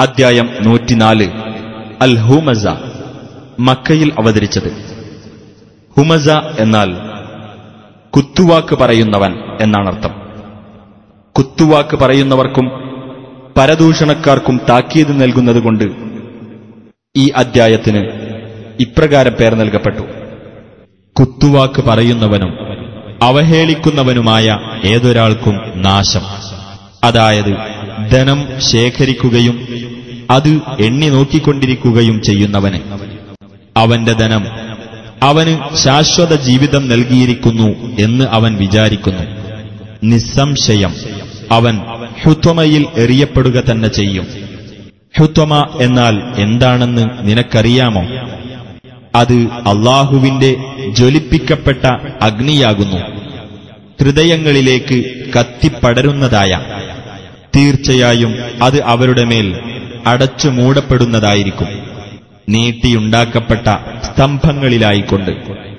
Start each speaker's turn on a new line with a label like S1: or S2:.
S1: അദ്ധ്യായം നൂറ്റിനാല് അൽ ഹുമസ മക്കയിൽ അവതരിച്ചത് ഹുമസ എന്നാൽ കുത്തുവാക്ക് പറയുന്നവൻ എന്നാണർത്ഥം കുത്തുവാക്ക് പറയുന്നവർക്കും പരദൂഷണക്കാർക്കും താക്കീത് നൽകുന്നതുകൊണ്ട് ഈ അദ്ധ്യായത്തിന് ഇപ്രകാരം പേർ നൽകപ്പെട്ടു കുത്തുവാക്ക് പറയുന്നവനും അവഹേളിക്കുന്നവനുമായ ഏതൊരാൾക്കും നാശം അതായത് ധനം ശേഖരിക്കുകയും അത് എണ്ണി നോക്കിക്കൊണ്ടിരിക്കുകയും ചെയ്യുന്നവന് അവന്റെ ധനം അവന് ശാശ്വത ജീവിതം നൽകിയിരിക്കുന്നു എന്ന് അവൻ വിചാരിക്കുന്നു നിസ്സംശയം അവൻ ഹുത്വമയിൽ എറിയപ്പെടുക തന്നെ ചെയ്യും ഹുത്വമ എന്നാൽ എന്താണെന്ന് നിനക്കറിയാമോ അത് അള്ളാഹുവിന്റെ ജ്വലിപ്പിക്കപ്പെട്ട അഗ്നിയാകുന്നു ഹൃദയങ്ങളിലേക്ക് കത്തിപ്പടരുന്നതായ തീർച്ചയായും അത് അവരുടെ മേൽ അടച്ചു മൂടപ്പെടുന്നതായിരിക്കും നീട്ടിയുണ്ടാക്കപ്പെട്ട സ്തംഭങ്ങളിലായിക്കൊണ്ട്